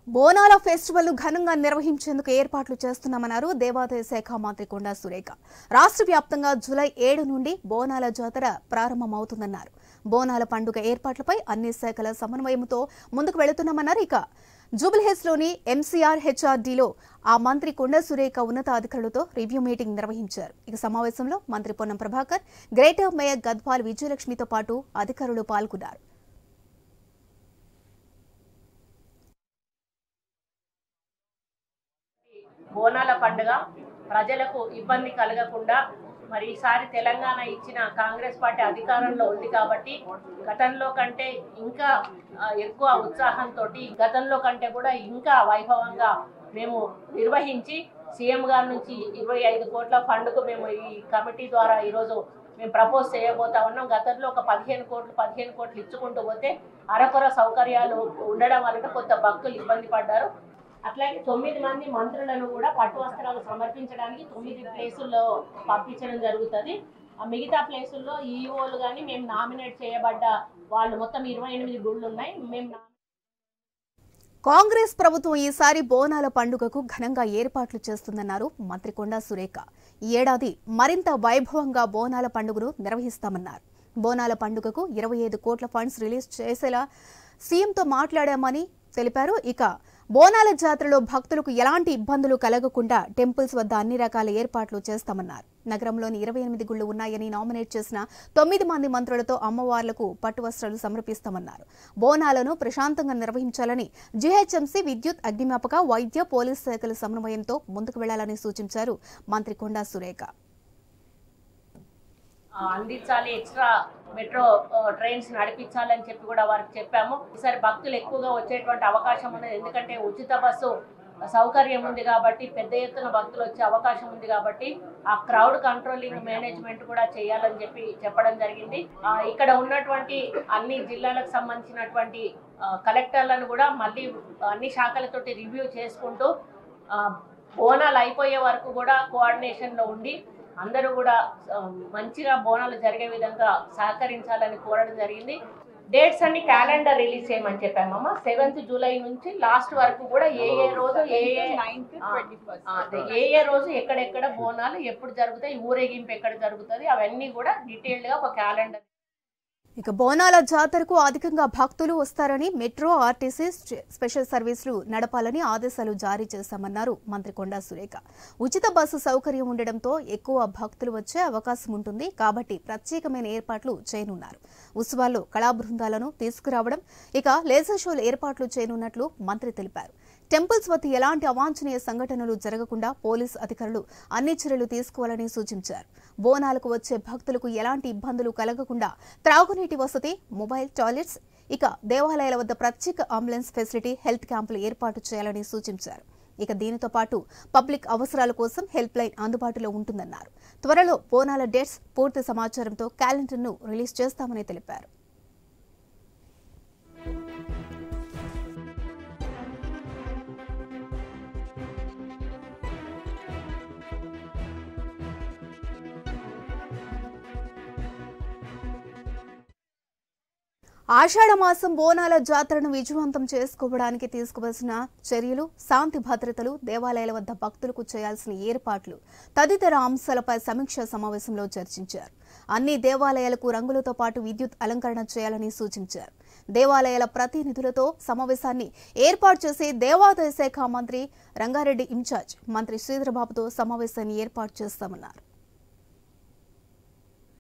బోనాల ఫెస్టివల్ ఘనంగా నిర్వహించేందుకు ఏర్పాట్లు చేస్తున్నామన్నారు దేవాదాయ శాఖ మంత్రి కొండా సురేఖ రాష్ట్ర వ్యాప్తంగా జూలై ఏడు నుండి బోనాల జాతర ప్రారంభమవుతుందన్నారు బోనాల పండుగ ఏర్పాట్లపై అన్ని శాఖల సమన్వయంతో ముందుకు వెళుతున్నామన్నారు ఇక జూబిల్హిల్స్లోని ఎంసీఆర్ హెచ్ఆర్డీలో ఆ మంత్రి కొండా సురేఖ ఉన్నతాధికారులతో రివ్యూ మీటింగ్ నిర్వహించారు ఇక సమావేశంలో మంత్రి పొన్నం ప్రభాకర్ గ్రేటర్ మేయర్ గద్వాల్ విజయలక్ష్మితో పాటు అధికారులు పాల్గొన్నారు బోనాల పండుగ ప్రజలకు ఇబ్బంది కలగకుండా మరి ఈసారి తెలంగాణ ఇచ్చిన కాంగ్రెస్ పార్టీ అధికారంలో ఉంది కాబట్టి గతంలో కంటే ఇంకా ఆ, ఎక్కువ ఉత్సాహంతో గతంలో కంటే కూడా ఇంకా వైభవంగా మేము నిర్వహించి సీఎం గారి నుంచి ఇరవై ఐదు కోట్ల ఫండ్కు మేము ఈ కమిటీ ద్వారా ఈరోజు మేము ప్రపోజ్ చేయబోతా ఉన్నాం గతంలో ఒక పదిహేను కోట్లు పదిహేను కోట్లు ఇచ్చుకుంటూ పోతే అరకొర సౌకర్యాలు ఉండడం వలన కొంత భక్తులు ఇబ్బంది పడ్డారు అట్లాగే తొమ్మిది మంది మంత్రులను కూడా పట్టు వస్త్రాలు సమర్పించడానికి తొమ్మిది ప్లేసుల్లో పంపించడం జరుగుతుంది ఆ మిగతా ప్లేసుల్లో ఈఓలు కానీ మేము నామినేట్ చేయబడ్డ వాళ్ళు మొత్తం ఇరవై ఎనిమిది గుళ్ళు ఉన్నాయి మేము నా- కాంగ్రెస్ ప్రభుత్వం ఈసారి బోనాల పండుగకు ఘనంగా ఏర్పాట్లు చేస్తుందన్నారు మంత్రి కొండా సురేఖ ఈ ఏడాది మరింత వైభవంగా బోనాల పండుగను నిర్వహిస్తామన్నారు బోనాల పండుగకు ఇరవై ఐదు కోట్ల ఫండ్స్ రిలీజ్ చేసేలా సీఎంతో మాట్లాడామని తెలిపారు ఇక బోనాల జాతరలో భక్తులకు ఎలాంటి ఇబ్బందులు కలగకుండా టెంపుల్స్ వద్ద అన్ని రకాల ఏర్పాట్లు చేస్తామన్నారు నగరంలోని ఇరవై ఎనిమిది గుళ్లు ఉన్నాయని నామినేట్ చేసిన తొమ్మిది మంది మంత్రులతో అమ్మవార్లకు పట్టు వస్త్రాలు సమర్పిస్తామన్నారు బోనాలను ప్రశాంతంగా నిర్వహించాలని జీహెచ్ఎంసీ విద్యుత్ అగ్నిమాపక వైద్య పోలీస్ శాఖల సమన్వయంతో ముందుకు వెళ్లాలని సూచించారు మంత్రి కొండా సురేఖ ఆ, అందించాలి ఎక్స్ట్రా మెట్రో ఆ, ట్రైన్స్ నడిపించాలని చెప్పి కూడా వారికి చెప్పాము ఈసారి భక్తులు ఎక్కువగా వచ్చేటువంటి అవకాశం ఉన్నది ఎందుకంటే ఉచిత బస్సు సౌకర్యం ఉంది కాబట్టి పెద్ద ఎత్తున భక్తులు వచ్చే అవకాశం ఉంది కాబట్టి ఆ క్రౌడ్ కంట్రోలింగ్ మేనేజ్మెంట్ కూడా చేయాలని చెప్పి చెప్పడం జరిగింది ఆ, ఇక్కడ ఉన్నటువంటి అన్ని జిల్లాలకు సంబంధించినటువంటి ఆ, కలెక్టర్లను కూడా మళ్ళీ అన్ని శాఖలతోటి రివ్యూ చేసుకుంటూ ఆ, బోనాలు అయిపోయే వరకు కూడా కోఆర్డినేషన్లో ఉండి అందరూ కూడా ఆ, మంచిగా బోనాలు జరిగే విధంగా సహకరించాలని కోరడం జరిగింది డేట్స్ అన్ని క్యాలెండర్ రిలీజ్ చేయమని చెప్పామమ్మ సెవెంత్ జూలై నుంచి లాస్ట్ వరకు కూడా ఏ ఏ రోజు ఏ ఏ ఆ, ఆ, అదే, ఏ ఏ రోజు ఎక్కడెక్కడ బోనాలు ఎప్పుడు జరుగుతాయి ఊరేగింపు ఎక్కడ జరుగుతుంది అవన్నీ కూడా డీటెయిల్డ్ గా ఒక క్యాలెండర్ ఇక బోనాల జాతరకు అధికంగా భక్తులు వస్తారని మెట్రో ఆర్టీసీ స్పె- స్పెషల్ సర్వీసులు నడపాలని ఆదేశాలు జారీ చేశామన్నారు మంత్రి కొండా సురేఖ ఉచిత బస్సు సౌకర్యం ఉండడంతో ఎక్కువ భక్తులు వచ్చే అవకాశం ఉంటుంది కాబట్టి ప్రత్యేకమైన ఏర్పాట్లు చేయనున్నారు ఉత్సవాల్లో కళా బృందాలను తీసుకురావడం ఇక లేజర్ షోలు ఏర్పాట్లు చేయనున్నట్లు మంత్రి తెలిపారు టెంపుల్స్ వద్ద ఎలాంటి అవాంఛనీయ సంఘటనలు జరగకుండా పోలీస్ అధికారులు అన్ని చర్యలు తీసుకోవాలని సూచించారు బోనాలకు వచ్చే భక్తులకు ఎలాంటి ఇబ్బందులు కలగకుండా త్రాగునీటి వసతి మొబైల్ టాయిలెట్స్ ఇక దేవాలయాల వద్ద ప్రత్యేక అంబులెన్స్ ఫెసిలిటీ హెల్త్ క్యాంపులు ఏర్పాటు చేయాలని సూచించారు ఇక దీనితో పాటు పబ్లిక్ అవసరాల కోసం హెల్ప్ లైన్ అందుబాటులో ఉంటుందన్నారు త్వరలో బోనాల డేట్స్ పూర్తి సమాచారంతో క్యాలెండర్ను రిలీజ్ చేస్తామని తెలిపారు ఆషాఢ మాసం బోనాల జాతరను విజయవంతం చేసుకోవడానికి తీసుకోవాల్సిన చర్యలు శాంతి భద్రతలు దేవాలయాల వద్ద భక్తులకు చేయాల్సిన ఏర్పాట్లు తదితర అంశాలపై సమీక్షా సమావేశంలో చర్చించారు అన్ని దేవాలయాలకు రంగులతో పాటు విద్యుత్ అలంకరణ చేయాలని సూచించారు దేవాలయాల ప్రతినిధులతో సమావేశాన్ని ఏర్పాటు చేసి దేవాదాయ శాఖ మంత్రి రంగారెడ్డి ఇన్ఛార్జ్ మంత్రి శ్రీధరబాబుతో సమావేశాన్ని ఏర్పాటు చేస్తామన్నారు